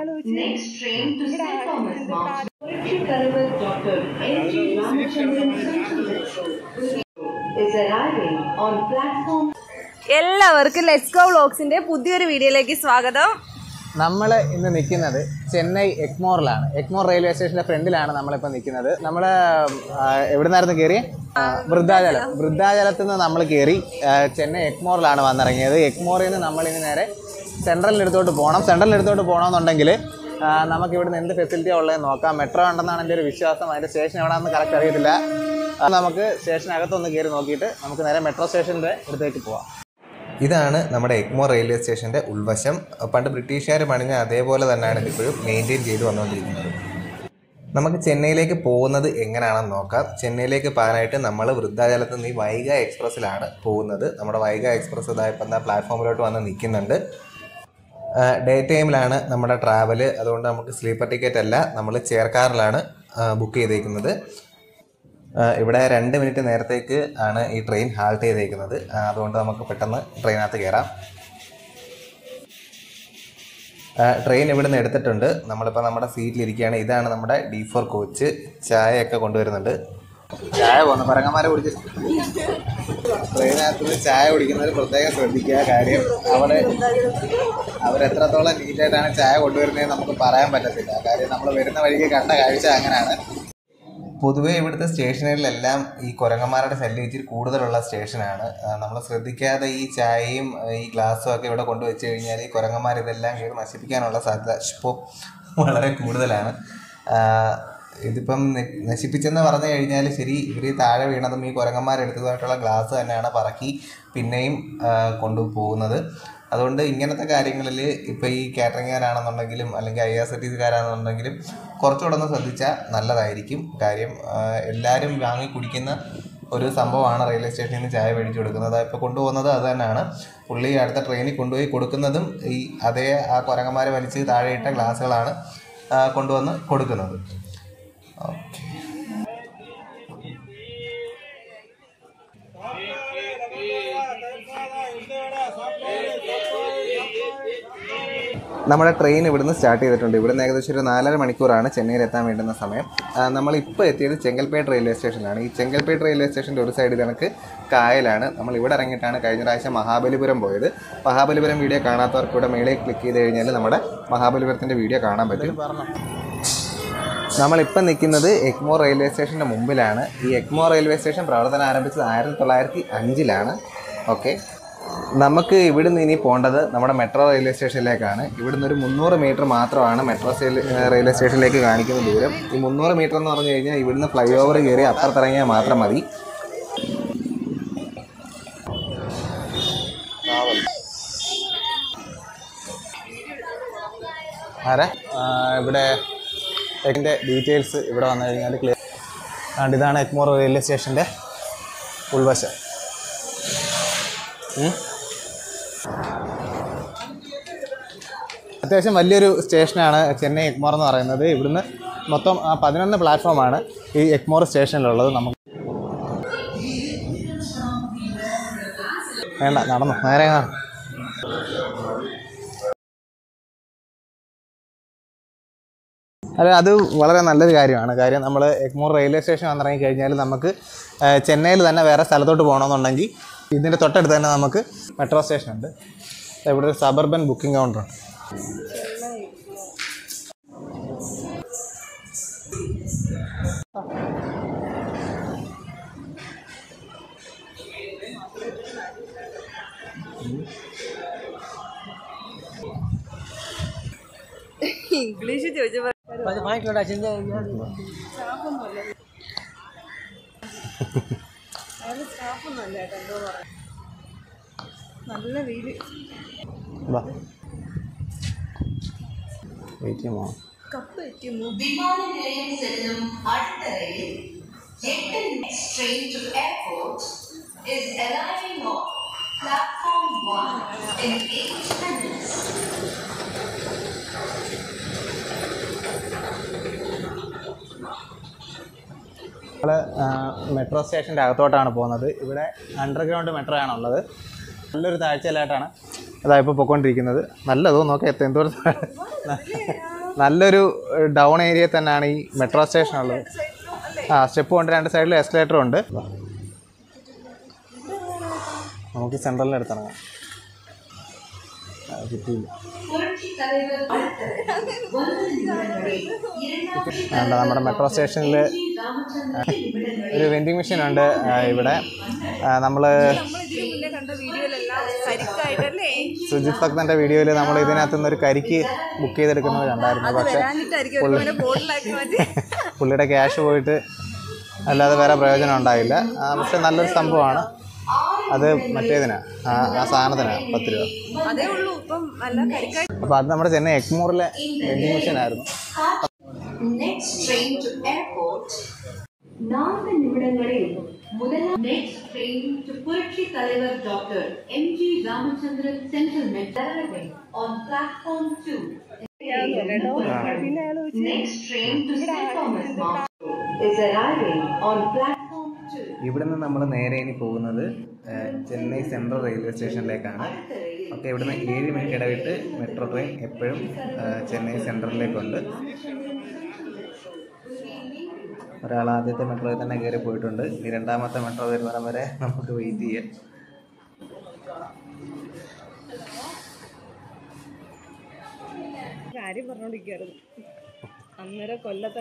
Next train to St. Thomas Mount. Poetry Caravan Dr. N.G. Ramachandran Central Metro is arriving on platform എല്ലാവർക്കും let's go വ്ളോഗ്സിന്റെ പുതിയൊരു വീഡിയോയിലേക്ക് സ്വാഗതം നമ്മൾ ഇന്ന് നിൽക്കുന്നത് ചെന്നൈ എക്മോറിലാണ് എക്മോർ റെയിൽവേ സ്റ്റേഷന്റെ ഫ്രണ്ടിലാണ് നമ്മളിപ്പോൾ നിൽക്കുന്നത് നമ്മൾ എവിടെ നിന്നായിരുന്നു കയറി വൃദ്ധാചലം വൃദ്ധാചലത്തിൽ നിന്ന് നമ്മൾ കയറി ആ, ചെന്നൈ എക്മോറിലാണ് വന്നിറങ്ങിയത് എക്മോറിൽ നിന്ന് നമ്മൾ ഇനി നേരെ സെൻട്രലിൻ്റെ അടുത്തോട്ട് പോകണം സെൻട്രലിൻ്റെ അടുത്തോട്ട് പോകണമെന്നുണ്ടെങ്കിൽ ആ, നമുക്ക് ഇവിടുന്ന് എന്ത് ഫെസിലിറ്റിയാണ് ഉള്ളതെന്ന് നോക്കാം മെട്രോ ഉണ്ടെന്നാണ് എൻ്റെ ഒരു വിശ്വാസം അതിൻ്റെ സ്റ്റേഷൻ എവിടെയാണെന്ന് കറക്റ്റ് അറിയത്തില്ല അത് നമുക്ക് സ്റ്റേഷനകത്തൊന്ന് കയറി നോക്കിയിട്ട് നമുക്ക് നേരെ മെട്രോ സ്റ്റേഷൻ്റെ അടുത്തേക്ക് പോവാം ഇതാണ് നമ്മുടെ എഗ്മോർ റെയിൽവേ സ്റ്റേഷൻ്റെ ഉൾവശം പണ്ട് ബ്രിട്ടീഷുകാർ പണിഞ്ഞ അതേപോലെ തന്നെയാണ് ഇതിപ്പോഴും മെയിൻറ്റെയിൻ ചെയ്ത് വന്നുകൊണ്ടിരിക്കുന്നത് നമുക്ക് ചെന്നൈയിലേക്ക് പോകുന്നത് എങ്ങനെയാണെന്ന് നോക്കാം ചെന്നൈയിലേക്ക് പോകാനായിട്ട് നമ്മൾ വൃദ്ധാചലത്ത് നിന്ന് ഈ വൈഗ എക്സ്പ്രസ്സിലാണ് പോകുന്നത് നമ്മുടെ വൈഗ എക്സ്പ്രസ് ഇതായപ്പോൾ എന്താ പ്ലാറ്റ്ഫോമിലോട്ട് വന്ന് നിൽക്കുന്നുണ്ട് ഡേ ടൈമിലാണ് നമ്മുടെ ട്രാവൽ അതുകൊണ്ട് നമുക്ക് സ്ലീപ്പർ ടിക്കറ്റ് അല്ല നമ്മൾ ചെയർക്കാറിലാണ് ബുക്ക് ചെയ്തേക്കുന്നത് ആ, ഇവിടെ രണ്ട് മിനിറ്റ് നേരത്തേക്ക് ആണ് ഈ ട്രെയിൻ ഹാൾട്ട് ചെയ്തേക്കുന്നത് ആ, അതുകൊണ്ട് നമുക്ക് പെട്ടെന്ന് ട്രെയിനകത്ത് കയറാം ആ, ട്രെയിൻ ഇവിടെ നിന്ന് എടുത്തിട്ടുണ്ട് നമ്മളിപ്പോൾ നമ്മുടെ സീറ്റിലിരിക്കുകയാണ് ഇതാണ് നമ്മുടെ ഡി ഫോർ കോച്ച് ചായയൊക്കെ കൊണ്ടുവരുന്നുണ്ട് ചായ പോകുന്നു പറങ്ങന്മാരെ കുടിച്ച് ട്രെയിനകത്ത് നിന്ന് ചായ കുടിക്കുന്നവർ പ്രത്യേകം ശ്രദ്ധിക്കുക കാര്യം അവിടെ അവരെത്രത്തോളം നീറ്റായിട്ടാണ് ചായ കൊണ്ടുവരുന്നതെന്ന് നമുക്ക് പറയാൻ പറ്റത്തില്ല കാര്യം നമ്മൾ വരുന്ന വഴിക്ക് കണ്ട കാഴ്ച അങ്ങനെയാണ് പൊതുവേ ഇവിടുത്തെ സ്റ്റേഷനുകളിലെല്ലാം ഈ കുരങ്ങന്മാരുടെ ശല്യം ഇച്ചിരി കൂടുതലുള്ള സ്റ്റേഷനാണ് നമ്മൾ ശ്രദ്ധിക്കാതെ ഈ ചായയും ആ, ഈ ഗ്ലാസ്സും ഒക്കെ ഇവിടെ കൊണ്ടുവച്ച് കഴിഞ്ഞാൽ ഈ കുരങ്ങന്മാർ ഇതെല്ലാം കയറി നശിപ്പിക്കാനുള്ള സാധ്യത ഇപ്പോൾ വളരെ കൂടുതലാണ് ആ, ഇതിപ്പം ന- നശിപ്പിച്ചെന്ന് പറഞ്ഞു കഴിഞ്ഞാൽ ശരി ഇവർ ഈ താഴെ വീണതും ഈ കുരങ്ങന്മാരെടുത്തതായിട്ടുള്ള ഗ്ലാസ് തന്നെയാണ് പറക്കി പിന്നെയും ആ, കൊണ്ടുപോകുന്നത് അതുകൊണ്ട് ഇങ്ങനത്തെ കാര്യങ്ങളിൽ ഇപ്പോൾ ഈ കാറ്ററിംഗുകാരാണെന്നുണ്ടെങ്കിലും അല്ലെങ്കിൽ ഐ ആർ സി ടി സിക്കാരാണെന്നുണ്ടെങ്കിലും കുറച്ചുകൂടെ ഒന്ന് ശ്രദ്ധിച്ചാൽ നല്ലതായിരിക്കും കാര്യം ആ, എല്ലാവരും വാങ്ങി കുടിക്കുന്ന ഒരു സംഭവമാണ് റെയിൽവേ സ്റ്റേഷനിൽ നിന്ന് ചായ മേടിച്ച് കൊടുക്കുന്നത് ഇപ്പോൾ കൊണ്ടുപോകുന്നത് അത് തന്നെയാണ് പുള്ളി അടുത്ത ട്രെയിനിൽ കൊണ്ടുപോയി കൊടുക്കുന്നതും ഈ അതേ ആ കുരങ്ങന്മാരെ വലിച്ച് താഴെയിട്ട ഗ്ലാസ്സുകളാണ് ആ, കൊണ്ടുവന്ന് കൊടുക്കുന്നത് ഓക്കെ നമ്മുടെ ട്രെയിൻ ഇവിടുന്ന് സ്റ്റാർട്ട് ചെയ്തിട്ടുണ്ട് ഇവിടുന്ന് ഏകദേശം ഒരു നാലര മണിക്കൂറാണ് ചെന്നൈയിൽ എത്താൻ വേണ്ടുന്ന സമയം ആ, നമ്മളിപ്പോൾ എത്തിയത് ചെങ്കൽപ്പേട്ട് റെയിൽവേ സ്റ്റേഷനിലാണ് ഈ ചെങ്കൽപ്പേട്ട് റെയിൽവേ സ്റ്റേഷൻ്റെ ഒരു സൈഡിൽ കണക്ക് കായലാണ് നമ്മൾ ഇവിടെ ഇറങ്ങിയിട്ടാണ് കഴിഞ്ഞ പ്രാവശ്യം മഹാബലിപുരം പോയത് മഹാബലിപുരം വീഡിയോ കാണാത്തവർക്ക് ഇവിടെ മേളിൽ ക്ലിക്ക് ചെയ്ത് കഴിഞ്ഞാൽ നമ്മുടെ മഹാബലിപുരത്തിൻ്റെ വീഡിയോ കാണാൻ പറ്റും നമ്മളിപ്പം നിൽക്കുന്നത് എക്മോർ റെയിൽവേ സ്റ്റേഷൻ്റെ മുമ്പിലാണ് ഈ എക്മോർ റെയിൽവേ സ്റ്റേഷൻ പ്രവർത്തനം ആരംഭിച്ചത് ആയിരത്തി തൊള്ളായിരത്തി അഞ്ചിലാണ് ഓക്കെ നമുക്ക് ഇവിടുന്ന് ഇനി പോകേണ്ടത് നമ്മുടെ മെട്രോ റെയിൽവേ സ്റ്റേഷനിലേക്കാണ് ഇവിടുന്ന് ഒരു മുന്നൂറ് മീറ്റർ മാത്രമാണ് മെട്രോ സ്റ്റേ- റെയിൽവേ സ്റ്റേഷനിലേക്ക് കാണിക്കുന്ന ദൂരം ഈ മുന്നൂറ് മീറ്റർ എന്ന് പറഞ്ഞു കഴിഞ്ഞാൽ ഇവിടുന്ന് ഫ്ലൈ ഓവർ കയറി അപ്പുറത്തിറങ്ങിയാൽ മാത്രം മതി ആരെ ഇവിടെ ഇതിൻ്റെ ഡീറ്റെയിൽസ് ഇവിടെ വന്നു കഴിഞ്ഞാൽ ക്ലിയർ അതുകൊണ്ട് ഇതാണ് എക്മോർ റെയിൽവേ സ്റ്റേഷൻ്റെ ഉൾവശം ഉം. അത്യാവശ്യം വലിയൊരു സ്റ്റേഷനാണ് ചെന്നൈ എക്മോർ എന്ന് പറയുന്നത് ഇവിടുന്ന് മൊത്തം ആ, പതിനൊന്ന് പ്ലാറ്റ്ഫോമാണ് ഈ എക്മോർ സ്റ്റേഷനിലുള്ളത് നമുക്ക് വേണ്ട നടന്നു നേരെ കാണാം അത് അത് വളരെ നല്ലൊരു കാര്യമാണ് കാര്യം നമ്മൾ എഗ്മോർ റെയിൽവേ സ്റ്റേഷൻ വന്നിറങ്ങി കഴിഞ്ഞാൽ നമുക്ക് ആ, ചെന്നൈയിൽ തന്നെ വേറെ സ്ഥലത്തോട്ട് പോകണമെന്നുണ്ടെങ്കിൽ ഇതിൻ്റെ തൊട്ടടുത്ത് തന്നെ നമുക്ക് മെട്രോ സ്റ്റേഷൻ ഉണ്ട് ഇവിടെ ഒരു സബർബൻ ബുക്കിംഗ് കൗണ്ടർ ഉണ്ട് ഇംഗ്ലീഷ് ചോദിച്ചപ്പോ നല്ല വെയില് വാ വെയിറ്റ് ചെയ്യാമോ കപ്പ് പറ്റി വിമാന നിലയത്തിൽ നിന്നും അടുത്ത റെയിൽ എട്ട് next train to airport is arriving on platform 1 in 8 minutes. നമ്മൾ മെട്രോ സ്റ്റേഷൻ്റെ അകത്തോട്ടാണ് പോകുന്നത് ഇവിടെ അണ്ടർഗ്രൗണ്ട് മെട്രോ ആണുള്ളത് നല്ലൊരു താഴ്ചയിലായിട്ടാണ് അതാ ഇപ്പോൾ പൊയ്ക്കൊണ്ടിരിക്കുന്നത് നല്ലതോ നോക്കാം എത്ര എന്തോ നല്ലൊരു ഡൗൺ ഏരിയ തന്നെയാണ് ഈ മെട്രോ സ്റ്റേഷൻ ഉള്ളത് ആ സ്റ്റെപ്പ് കൊണ്ട് രണ്ട് സൈഡിൽ എസ്കലേറ്ററും ഉണ്ട് നമുക്ക് സെൻട്രലിൽ എടുത്തിറങ്ങാം ആ, കിട്ടിയില്ല புரட்சி தலைவர் ஒன்பது நிமிடங்களில் இரண்டாவது വേണ്ട നമ്മുടെ മെട്രോ സ്റ്റേഷനിൽ ராமச்சந்திரன் நிமிடங்களில் ഒരു വെൻഡിങ് മെഷീൻ ഉണ്ട് ആ, ഇവിടെ നമ്മൾ നമ്മൾ ഇതിന് മുന്നേ കണ്ട വീഡിയോയിലെല്ലാം കരിക്കായിട്ടല്ലേ സുജിത് ഭക്തൻ്റെ വീഡിയോയിൽ നമ്മൾ ഇതിനകത്ത് നിന്ന് ഒരു കരിക്ക് ബുക്ക് ചെയ്തെടുക്കുന്നത് കണ്ടായിരുന്നു പക്ഷേ വരാനിട്ടായിരിക്കും ഒരു ഇങ്ങനെ ബോട്ടിലാക്കി മാറ്റി പുള്ളിയുടെ ക്യാഷ് പോയിട്ട് അല്ലാതെ വേറെ പ്രയോജനം ഉണ്ടായില്ല ആ, പക്ഷെ നല്ലൊരു സംഭവമാണ് അത് മറ്റേതിനാ ആ ആ സാധനത്തിനാണ് പത്ത് രൂപ അതേ ഉള്ളൂ ഇപ്പം നല്ല കരിക്കായി അപ്പോൾ അത് നമ്മുടെ ചെന്നൈ എക്മോറിലെ വെൻഡിങ് മെഷീൻ ആയിരുന്നു next train to airport நான்கு நிமிடங்களில் முதலாம் next train to புரட்சி தலைவர் doctor M G Ramachandran central metro on platform 2 next train to St. Thomas Mount is arriving on platform 2 ഇവിടുന്ന് നമ്മൾ നേരെ ഇനി പോകുന്നത് ഏഹ്, ചെന്നൈ സെൻട്രൽ റെയിൽവേ സ്റ്റേഷനിലേക്കാണ് ഓക്കെ ഇവിടുന്ന് ഏഴ് മിനിറ്റ് ഇടവിട്ട് മെട്രോ ട്രെയിൻ എപ്പോഴും ഏഹ്, ചെന്നൈ സെൻട്രലിലേക്കുണ്ട് ഒരാൾ ആദ്യത്തെ മെട്രോയിൽ തന്നെ കയറി പോയിട്ടുണ്ട് ഇനി രണ്ടാമത്തെ മെട്രോ വരുന്നിടം വരെ നമുക്ക് വെയിറ്റ് ചെയ്യാം കാര്യം പറഞ്ഞോണ്ടിരിക്കുകയായിരുന്നു അന്നേരം കൊല്ലത്തെ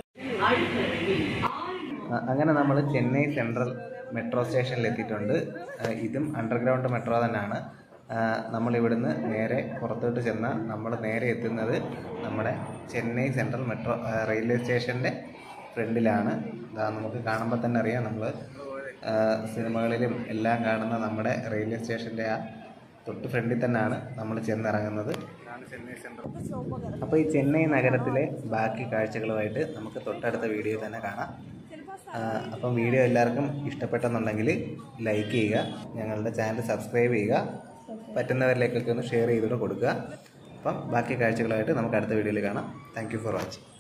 അ- അങ്ങനെ നമ്മൾ ചെന്നൈ സെൻട്രൽ മെട്രോ സ്റ്റേഷനിൽ എത്തിയിട്ടുണ്ട് ആ, ഇതും അണ്ടർഗ്രൗണ്ട് മെട്രോ തന്നെയാണ് ആ, നമ്മൾ ഇവിടുന്ന് നേരെ പുറത്തോട്ട് ചെന്ന നമ്മൾ നേരെ എത്തുന്നത് നമ്മുടെ ചെന്നൈ സെൻട്രൽ മെട്രോ ആ, റെയിൽവേ സ്റ്റേഷൻ്റെ ഫ്രണ്ടിലാണ് ഇതാ നമുക്ക് കാണുമ്പോൾ തന്നെ അറിയാം നമ്മൾ സിനിമകളിലും എല്ലാം കാണുന്ന നമ്മുടെ റെയിൽവേ സ്റ്റേഷൻ്റെ ആ തൊട്ട് ഫ്രണ്ടിൽ തന്നെയാണ് നമ്മൾ ചെന്നിറങ്ങുന്നത് ചെന്നൈ സെൻട്രൽ അപ്പോൾ ഈ ചെന്നൈ നഗരത്തിലെ ബാക്കി കാഴ്ചകളുമായിട്ട് നമുക്ക് തൊട്ടടുത്ത വീഡിയോ തന്നെ കാണാം ആ, അപ്പം വീഡിയോ എല്ലാവർക്കും ഇഷ്ടപ്പെട്ടെന്നുണ്ടെങ്കിൽ ലൈക്ക് ചെയ്യുക ഞങ്ങളുടെ ചാനൽ സബ്സ്ക്രൈബ് ചെയ്യുക പറ്റുന്നവരിലേക്കൊക്കെ ഒന്ന് ഷെയർ ചെയ്തിട്ട് കൊടുക്കുക അപ്പം ബാക്കി കാഴ്ചകളായിട്ട് നമുക്ക് അടുത്ത വീഡിയോയിൽ കാണാം താങ്ക് യു ഫോർ വാച്ചിങ്